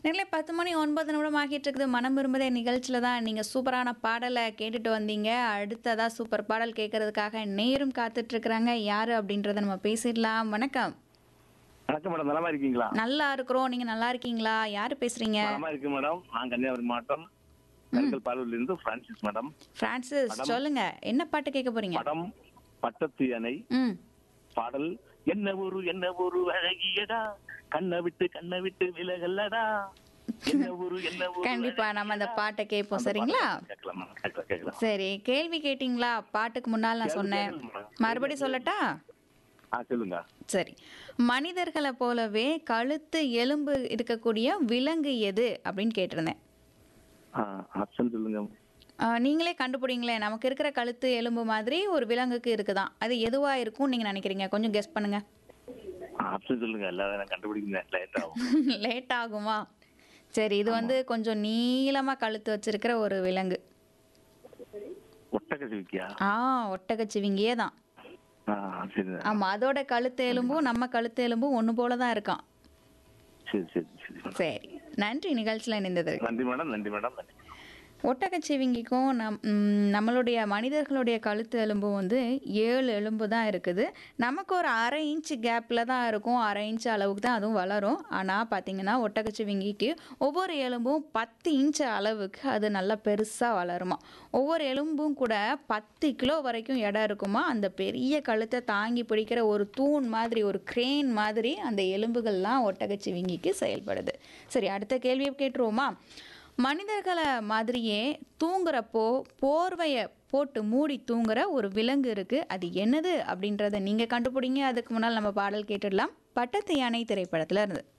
நேரில் பத்து மணி ஒன்பது நிமிடம் ஆகிட்டு இருக்குது மனம் விரும்புதே நிகழ்ச்சியில் தான் நீங்கள் சூப்பரான பாடலை கேட்டுட்டு வந்தீங்க அடுத்ததாக சூப்பர் பாடல் கேட்கறதுக்காக நேரும் காத்துட்ருக்குறாங்க யார் அப்படின்றத நம்ம பேசிடலாம் வணக்கம் வணக்கம் மேடம் நலமா இருக்கீங்களா நல்லா இருக்கிறோம் நீங்கள் நல்லா இருக்கீங்களா யார் பேசுகிறீங்க நலமா இருக்கு மேடம் நான் கன்னியாகுமரி மாவட்டம் கருங்கல் பாலூர்ல இருந்து பிரான்சிஸ் மேடம் ஃப்ரான்சிஸ் சொல்லுங்க என்ன பாட்டு கேட்க போறீங்க படம் பட்டத்து அணை ம் பாடல் என்ன ஊரு என்ன ஊரு அழகியடா கண்ணை விட்டு கண்ணை விட்டு விலகல்லடா என்ன ஊரு என்ன ஊரு கண்டிப்பா நம்ம அந்த பாட்டை கேட்போம் சரிங்களா கேட்கலாம் மேடம், கேட்கலாம் கேட்கலாம் சரி கேள்வி கேட்டிங்களா பாட்டுக்கு முன்னால் நான் சொன்னேன் மறுபடியும் சொல்லட்டா ஆ சொல்லுங்க சரி மனிதர்களை போலவே கழுத்து எலும்பு இருக்கக்கூடிய விலங்கு எது அப்படின்னு கேட்டிருந்தேன் ஆ ஆப்ஷன் சொல்லுங்க ஆ, நீங்களே கண்டுபிடிங்களேன் நமக்கு இருக்கிற கழுத்து எலும்பு மாதிரி ஒரு விலங்குக்கு இருக்குதான் அது எதுவா இருக்கும் நீங்க நினைக்கிறீங்க கொஞ்சம் கெஸ் பண்ணுங்க ஆப்ஷன் சொல்லுங்க எல்லாரும் நான் கண்டுபிடிக்கிறேன் லேட் ஆகும் லேட் ஆகுமா சரி இது வந்து கொஞ்சம் நீளமா கழுத்து வச்சிருக்கிற ஒரு விலங்கு ஒட்டக சிவிக்கியா ஆ ஒட்டகச்சிவிங்கியே தான் ஆ சரி ஆமா அதோட கழுத்து எலும்பும் நம்ம கழுத்து எலும்பும் ஒன்று போல தான் இருக்கான் சரி சரி சரி சரி நன்றி நிகழ்ச்சியில் இணைந்ததற்கு நன்றி மேடம் நன்றி மேடம் நன்றி ஒட்டகச்சிவிங்கிக்கும் நம் ம், நம்மளுடைய மனிதர்களுடைய கழுத்து எலும்பு வந்து ஏழு எலும்பு தான் இருக்குது நமக்கு ஒரு அரை இன்ச் கேப்பில் தான் இருக்கும் அரை இன்ச் அளவுக்கு தான் அதுவும் வளரும் ஆனால் பார்த்தீங்கன்னா ஒட்டகச்சிவிங்கிக்கு ஒவ்வொரு எலும்பும் பத்து இன்ச் அளவுக்கு அது நல்லா பெருசாக வளருமா ஒவ்வொரு எலும்பும் கூட பத்து கிலோ வரைக்கும் எடை இருக்குமா அந்த பெரிய கழுத்தை தாங்கி பிடிக்கிற ஒரு தூண் மாதிரி ஒரு கிரேன் மாதிரி அந்த எலும்புகள்லாம் ஒட்டகச்சிவிங்கிக்கு செயல்படுது சரி அடுத்த கேள்வியை கேட்டுருவோமா மனிதர்களை மாதிரியே தூங்குறப்போ போர்வையை போட்டு மூடி தூங்குற ஒரு விலங்கு இருக்கு அது என்னது அப்படின்றத நீங்க கண்டுபிடிங்க அதுக்கு முன்னால் நம்ம பாடல் கேட்டுடலாம் பட்டத்து யானை திரைப்படத்துல இருந்து